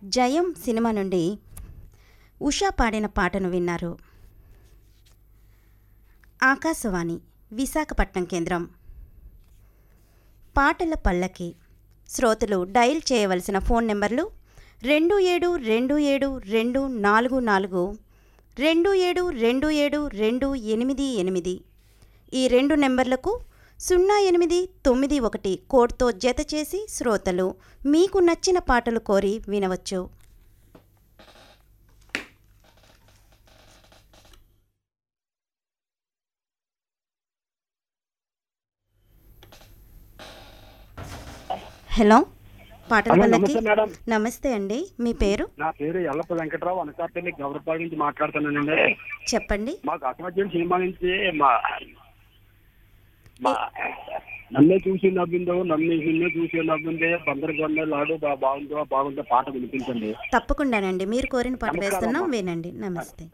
జయం సినిమా నుండి ఉషా పాడిన పాటను విన్నారు ఆకాశవాణి విశాఖపట్నం కేంద్రం పాటల పల్లకి శ్రోతలు డయల్ చేయవలసిన ఫోన్ నెంబర్లు రెండు ఏడు రెండు ఏడు రెండు నాలుగు నాలుగు రెండు ఏడు రెండు ఏడు రెండు ఎనిమిది ఎనిమిది ఈ రెండు నెంబర్లకు సున్నా ఎనిమిది తొమ్మిది ఒకటి కోడ్తో జత చేసి శ్రోతలు మీకు నచ్చిన పాటలు కోరి వినవచ్చు హలో పాటల హలో, పల్లకి నమస్తే మేడం నమస్తే అండి మీ పేరు నా పేరు ఎల్లప్ప వెంకట్రావు అనకాపల్లి గౌరవపాడు నుంచి మాట్లాడుతున్నానండి చెప్పండి మాకు అసమధ్యం సినిమా నుంచి మా మా నన్నే చూసి నవ్విందో నన్ను నిన్నే చూసి నవ్విందే బందరు గొండ లాడు బా- బాగుందో బాగుందో పాట వినిపించండి తప్పకుండానండి మీరు కోరిన పాట నమస్కారం వేస్తున్నాం అమ్మా. వినండి నమస్తే